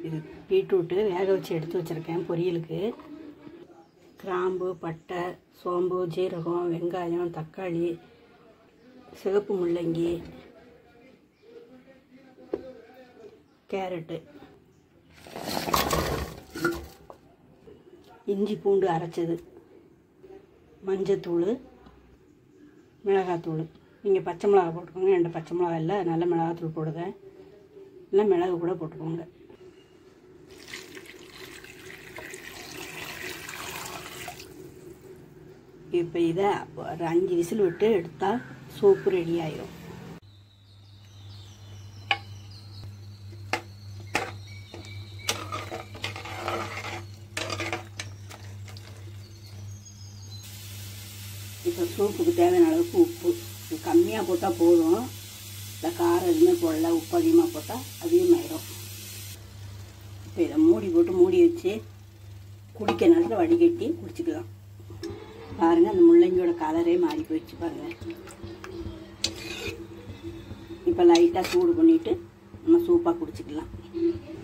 இது பீட்ரூட்டு வேக வச்சு எடுத்து வச்சுருக்கேன் பொரியலுக்கு கிராம்பு பட்டை சோம்பு ஜீரகம் வெங்காயம் தக்காளி சிவப்பு முள்ளங்கி கேரட்டு இஞ்சி பூண்டு அரைச்சது மஞ்சத்தூள் மிளகாத்தூள் நீங்கள் பச்சை மிளகா போட்டுக்கோங்க என்கிட்ட பச்சை மிளகா இல்லை நல்ல மிளகாத்தூள் போடுங்க இல்லை மிளகு கூட போட்டுக்கோங்க இப்போ இதை ஒரு அஞ்சு விசில் விட்டு எடுத்தால் சூப்பு ரெடி ஆயிரும் இப்போ சூப்புக்கு தேவையான அளவுக்கு உப்பு இது கம்மியாக போட்டால் போதும் இல்லை காரம் எதுவுமே போடல உப்பு அதிகமாக போட்டால் அதிகமாயிடும் இப்போ இதை மூடி போட்டு மூடி வச்சு குடிக்க நேரத்தில் வடிகட்டி குடிச்சிக்கலாம் பாருங்கள் அந்த முள்ளங்கியோட கலரே மாறி போயிடுச்சு பாருங்கள் இப்போ லைட்டாக சூடு பண்ணிவிட்டு நம்ம சூப்பாக குடிச்சிக்கலாம்